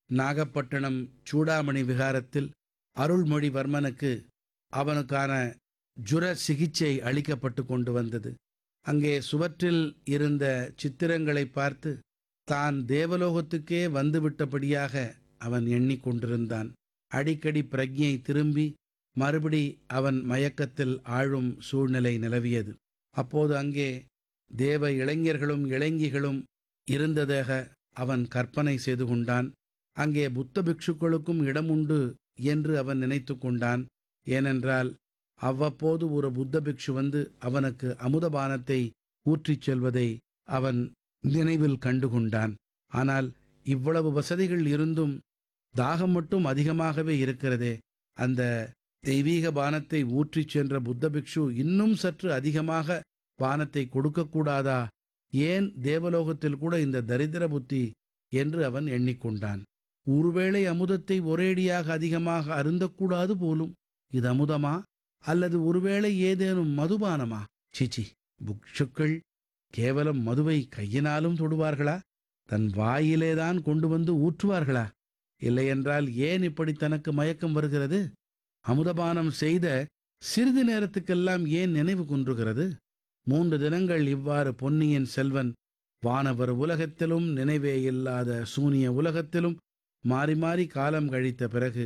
நாகப்பட்டினம் சூடாமணி விகாரத்தில் அருள்மொழிவர்மனுக்கு அவனுக்கான ஜுர சிகிச்சை அளிக்கப்பட்டு கொண்டு வந்தது அங்கே சுவற்றில் இருந்த சித்திரங்களை பார்த்து தான் தேவலோகத்துக்கே வந்துவிட்டபடியாக அவன் எண்ணிக்கொண்டிருந்தான் அடிக்கடி பிரஜை திரும்பி மறுபடி அவன் மயக்கத்தில் ஆழும் சூழ்நிலை நிலவியது அப்போது அங்கே தேவ இளைஞர்களும் இளைஞிகளும் இருந்ததாக அவன் கற்பனை செய்து கொண்டான் அங்கே புத்த பிக்ஷுக்களுக்கும் இடம் உண்டு என்று அவன் நினைத்து கொண்டான் ஏனென்றால் அவ்வப்போது ஒரு புத்த பிக்ஷு வந்து அவனுக்கு அமுதபானத்தை ஊற்றிச் செல்வதை அவன் நினைவில் கண்டு கொண்டான் ஆனால் இவ்வளவு வசதிகள் இருந்தும் தாகம் மட்டும் அதிகமாகவே இருக்கிறதே அந்த தெய்வீக பானத்தை ஊற்றிச் சென்ற புத்த பிக்ஷு இன்னும் சற்று அதிகமாக பானத்தை கொடுக்கக்கூடாதா ஏன் தேவலோகத்தில் கூட இந்த தரித்திர புத்தி என்று அவன் எண்ணிக்கொண்டான் ஒருவேளை அமுதத்தை ஒரேடியாக அதிகமாக அருந்தக்கூடாது போலும் இது அமுதமா அல்லது ஒருவேளை ஏதேனும் மதுபானமா சிச்சி புக்ஷுக்கள் கேவலம் மதுவை கையினாலும் தொடுவார்களா தன் வாயிலேதான் கொண்டு வந்து ஊற்றுவார்களா இல்லையென்றால் ஏன் இப்படி தனக்கு மயக்கம் வருகிறது அமுதபானம் செய்த சிறிது நேரத்துக்கெல்லாம் ஏன் நினைவு குன்றுகிறது மூன்று தினங்கள் இவ்வாறு பொன்னியின் செல்வன் வானவர் உலகத்திலும் நினைவே இல்லாத சூனிய உலகத்திலும் மாறி மாறி காலம் கழித்த பிறகு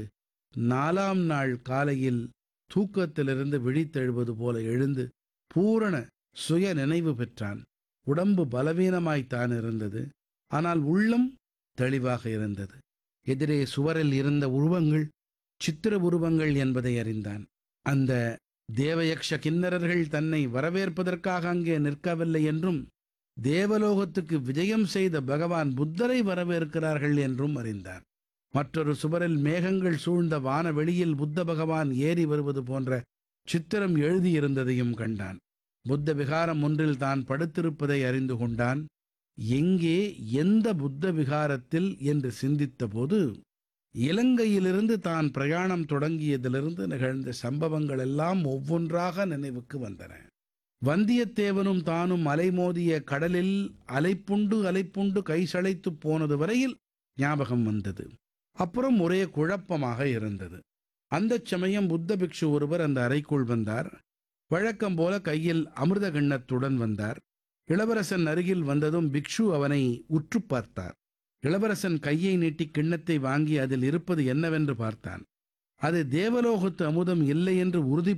நாலாம் நாள் காலையில் தூக்கத்திலிருந்து விழித்தெழுவது போல எழுந்து பூரண சுய நினைவு பெற்றான் உடம்பு பலவீனமாய்த்தான் இருந்தது ஆனால் உள்ளம் தெளிவாக இருந்தது எதிரே சுவரில் இருந்த உருவங்கள் சித்திர உருவங்கள் என்பதை அறிந்தான் அந்த தேவயக்ஷ கிண்ணறர்கள் தன்னை வரவேற்பதற்காக அங்கே நிற்கவில்லை என்றும் தேவலோகத்துக்கு விஜயம் செய்த பகவான் புத்தரை வரவேற்கிறார்கள் என்றும் அறிந்தான் மற்றொரு சுவரில் மேகங்கள் சூழ்ந்த வானவெளியில் புத்த பகவான் ஏறி வருவது போன்ற சித்திரம் எழுதியிருந்ததையும் கண்டான் புத்த விகாரம் ஒன்றில் தான் படுத்திருப்பதை அறிந்து கொண்டான் எங்கே எந்த புத்த விகாரத்தில் என்று சிந்தித்தபோது இலங்கையிலிருந்து தான் பிரயாணம் தொடங்கியதிலிருந்து நிகழ்ந்த சம்பவங்கள் எல்லாம் ஒவ்வொன்றாக நினைவுக்கு வந்தன வந்தியத்தேவனும் தானும் அலைமோதிய கடலில் அலைப்புண்டு அலைப்புண்டு கைசளைத்துப் போனது வரையில் ஞாபகம் வந்தது அப்புறம் ஒரே குழப்பமாக இருந்தது அந்தச் சமயம் புத்த பிக்ஷு ஒருவர் அந்த அறைக்குள் வந்தார் வழக்கம் போல கையில் அமிர்த கிண்ணத்துடன் வந்தார் இளவரசன் அருகில் வந்ததும் பிக்ஷு அவனை உற்று பார்த்தார் இளவரசன் கையை நீட்டி கிண்ணத்தை வாங்கி அதில் இருப்பது என்னவென்று பார்த்தான் அது தேவலோகத்து அமுதம் இல்லை என்று உறுதி